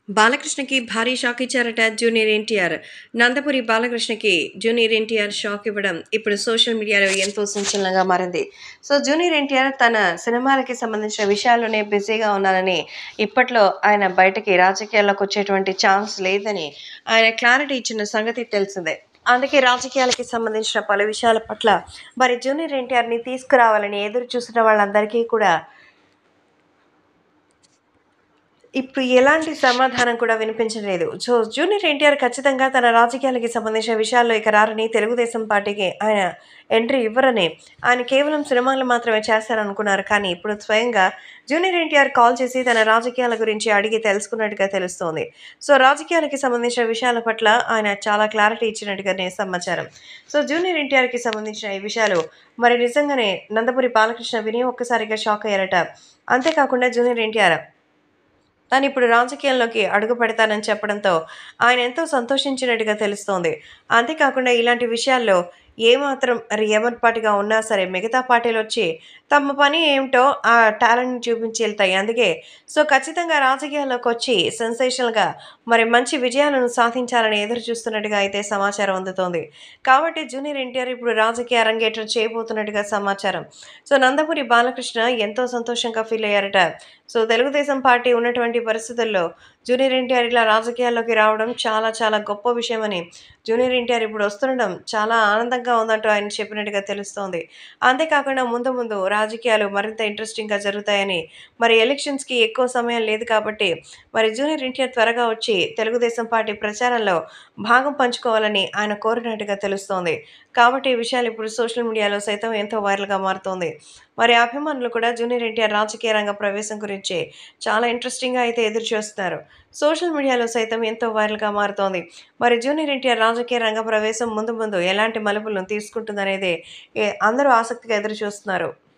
బాలకృష్ణకి భారీ షాక్ ఇచ్చారట junior NTR Nandapuri బాలకృష్ణకి జూనియర్ ఎన్టీఆర్ షాక్ ఇవ్వడం ఇప్పుడు సోషల్ మీడియాలో ఎంతో సంచలనంగా మారింది సో జూనియర్ ఎన్టీఆర్ తన సినిమాలకి సంబంధించిన విషయాల్లోనే బిజీగా ఉన్నారని ఇప్పట్లో ఆయన బయటకి రాజకీయాల్లోకి వచ్చేటువంటి ఛాన్స్ లేదని ఆయన క్లారిటీ ఇచ్చిన సంగతి తెలిసిందే అందుకే రాజకీయాలకి సంబంధించిన పలు విషయాల పట్ల మరి జూనియర్ ఎన్టీఆర్ని తీసుకురావాలని ఎదురు చూసిన వాళ్ళందరికీ కూడా ఇప్పుడు ఎలాంటి సమాధానం కూడా వినిపించలేదు సో జూనియర్ ఎన్టీఆర్ ఖచ్చితంగా తన రాజకీయాలకి సంబంధించిన విషయాల్లో ఇక రారని తెలుగుదేశం పార్టీకి ఆయన ఎంట్రీ ఇవ్వరని ఆయన కేవలం సినిమాలు మాత్రమే చేస్తారనుకున్నారు కానీ ఇప్పుడు స్వయంగా జూనియర్ ఎన్టీఆర్ కాల్ చేసి తన రాజకీయాల గురించి అడిగి తెలుసుకున్నట్టుగా తెలుస్తోంది సో రాజకీయాలకి సంబంధించిన విషయాల పట్ల ఆయన చాలా క్లారిటీ ఇచ్చినట్టుగానే సమాచారం సో జూనియర్ ఎన్టీఆర్కి సంబంధించిన ఈ విషయాలు మరి నిజంగానే నందపురి బాలకృష్ణ విని ఒక్కసారిగా షాక్ అయ్యారట అంతేకాకుండా జూనియర్ ఎన్టీఆర్ తాను ఇప్పుడు రాజకీయాల్లోకి అడుగు పెడతానని చెప్పడంతో ఆయన ఎంతో సంతోషించినట్టుగా తెలుస్తోంది అంతేకాకుండా ఇలాంటి విషయాల్లో ఏమాత్రం మరి ఏమర్పాటుగా ఉన్నా సరే మిగతా పార్టీలు వచ్చి తమ పని ఏమిటో ఆ టాలెంట్ని చూపించి వెళ్తాయి అందుకే సో ఖచ్చితంగా రాజకీయాల్లోకి వచ్చి సెన్సేషనల్గా మరి మంచి విజయాలను సాధించాలని ఎదురు చూస్తున్నట్టుగా అయితే సమాచారం అందుతోంది కాబట్టి జూనియర్ ఎన్టీఆర్ ఇప్పుడు రాజకీయ అరంగేట్రం చేయబోతున్నట్టుగా సమాచారం సో నందపురి బాలకృష్ణ ఎంతో సంతోషంగా ఫీల్ అయ్యారట సో తెలుగుదేశం పార్టీ ఉన్నటువంటి పరిస్థితుల్లో జూనియర్ ఎన్టీఆర్ ఇలా రాజకీయాల్లోకి రావడం చాలా చాలా గొప్ప విషయమని జూనియర్ ఎన్టీఆర్ ఇప్పుడు వస్తుండడం చాలా ఆనందంగా ఉందంటూ ఆయన చెప్పినట్టుగా తెలుస్తోంది అంతేకాకుండా ముందు ముందు రాజకీయాలు మరింత ఇంట్రెస్టింగ్గా జరుగుతాయని మరి ఎలక్షన్స్కి ఎక్కువ సమయం లేదు కాబట్టి మరి జూనియర్ ఎన్టీఆర్ త్వరగా వచ్చి తెలుగుదేశం పార్టీ ప్రచారంలో భాగం పంచుకోవాలని ఆయన కోరినట్టుగా తెలుస్తోంది కాబట్టి ఈ విషయాలు ఇప్పుడు సోషల్ మీడియాలో సైతం ఎంతో వైరల్గా మారుతోంది మరి అభిమానులు కూడా జూనియర్ ఎన్టీఆర్ రాజకీయ రంగ ప్రవేశం గురించి చాలా ఇంట్రెస్టింగ్గా అయితే ఎదురు చూస్తున్నారు సోషల్ మీడియాలో సైతం ఎంతో వైరల్గా మారుతోంది మరి జూనియర్ ఎన్టీఆర్ రాజకీయ రంగ ప్రవేశం ముందు ముందు ఎలాంటి మలుపులను తీసుకుంటుందనేది ఏ- అందరూ ఆసక్తిగా ఎదురు చూస్తున్నారు